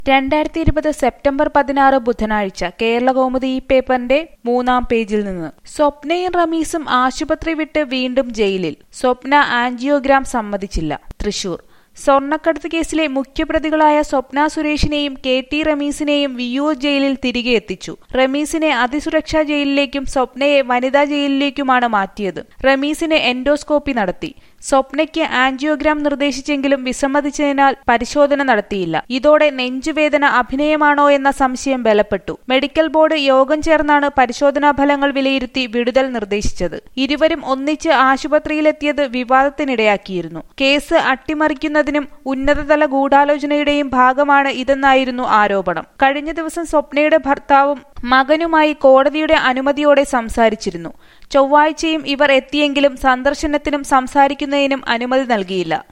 രണ്ടായിരത്തി ഇരുപത് സെപ്റ്റംബർ പതിനാറ് ബുധനാഴ്ച കേരളകൗമുദി ഈ പേപ്പറിന്റെ മൂന്നാം പേജിൽ നിന്ന് സ്വപ്നയും റമീസും ആശുപത്രി വിട്ട് വീണ്ടും ജയിലിൽ സ്വപ്ന ആൻജിയോഗ്രാം സമ്മതിച്ചില്ല തൃശൂർ സ്വർണ്ണക്കടത്ത് കേസിലെ മുഖ്യപ്രതികളായ സ്വപ്ന സുരേഷിനെയും കെ ടി റമീസിനെയും വിയൂർ ജയിലിൽ തിരികെ എത്തിച്ചു റമീസിനെ അതിസുരക്ഷാ ജയിലിലേക്കും സ്വപ്നയെ വനിതാ ജയിലിലേക്കുമാണ് മാറ്റിയത് റമീസിന് എൻഡോസ്കോപ്പി നടത്തി സ്വപ്നയ്ക്ക് ആൻജിയോഗ്രാം നിർദ്ദേശിച്ചെങ്കിലും വിസമ്മതിച്ചതിനാൽ പരിശോധന നടത്തിയില്ല ഇതോടെ നെഞ്ചുവേദന അഭിനയമാണോ എന്ന സംശയം ബലപ്പെട്ടു മെഡിക്കൽ ബോർഡ് യോഗം ചേർന്നാണ് പരിശോധനാ ഫലങ്ങൾ വിലയിരുത്തി വിടുതൽ നിർദ്ദേശിച്ചത് ഇരുവരും ഒന്നിച്ച് ആശുപത്രിയിലെത്തിയത് വിവാദത്തിനിടയാക്കിയിരുന്നു കേസ് അട്ടിമറിക്കുന്നതിനും ഉന്നതതല ഗൂഢാലോചനയുടെയും ഭാഗമാണ് ഇതെന്നായിരുന്നു ആരോപണം കഴിഞ്ഞ ദിവസം സ്വപ്നയുടെ ഭർത്താവും മകനുമായി കോടതിയുടെ അനുമതിയോടെ സംസാരിച്ചിരുന്നു ചൊവ്വാഴ്ചയും ഇവർ എത്തിയെങ്കിലും സന്ദർശനത്തിനും സംസാരിക്കുന്നതിനും അനുമതി നൽകിയില്ല